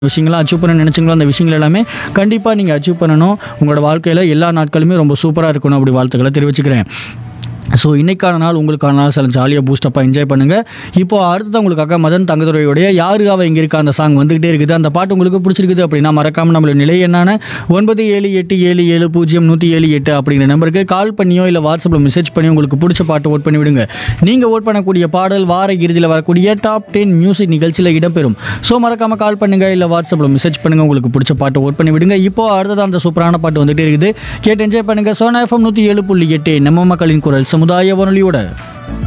விஷயங்கள்லாம் அச்சீவ் பண்ண நினச்சிங்களோ அந்த விஷயங்கள் எல்லாமே கண்டிப்பாக நீங்கள் அச்சீவ் பண்ணணும் உங்களோட வாழ்க்கையில் எல்லா நாட்களுமே ரொம்ப சூப்பராக இருக்கணும் அப்படி வாழ்த்துக்களை தெரிவிச்சுக்கிறேன் ஸோ இன்னைக்கான நாள் உங்களுக்கான நாள் சில ஜாலியாக பூஸ்டப்பாக என்ஜாய் பண்ணுங்கள் இப்போ அடுத்தது உங்களுக்காக மதன் தங்கதுரையுடைய யாரு அவ இங்கே இருக்கா அந்த சாங் வந்துகிட்டே இருக்குது அந்த பாட்டு உங்களுக்கு பிடிச்சிருக்குது அப்படின்னா மறக்காமல் நம்மளோட நிலை என்னான ஒன்பது ஏழு எட்டு ஏழு ஏழு பூஜ்ஜியம் நூற்றி ஏழு எட்டு அப்படிங்கிற நம்பருக்கு கால் பண்ணியோ இல்லை வாட்ஸ்அப்பில் மெசேஜ் பண்ணி உங்களுக்கு பிடிச்ச பாட்டு ஓட் பண்ணி விடுங்க நீங்கள் ஓட் பண்ணக்கூடிய பாடல் வார இறுதியில் வரக்கூடிய டாப் டென் மியூசிக் நிகழ்ச்சியில் இடம்பெறும் ஸோ மறக்காமல் கால் பண்ணுங்க இல்லை வாட்ஸ்அப்பில் மெசேஜ் பண்ணுங்க உங்களுக்கு பிடிச்ச பாட்டு ஓட் பண்ணி விடுங்க இப்போ அடுத்தது அந்த சூப்பரான பாட்டு வந்துட்டே இருக்குது கேட்டு என்ஜாய் பண்ணுங்க சோனா எஃப்எம் நூற்றி ஏழு புள்ளி எட்டு நம்ம மக்களின் குரல் சமுதாய வானொலியோட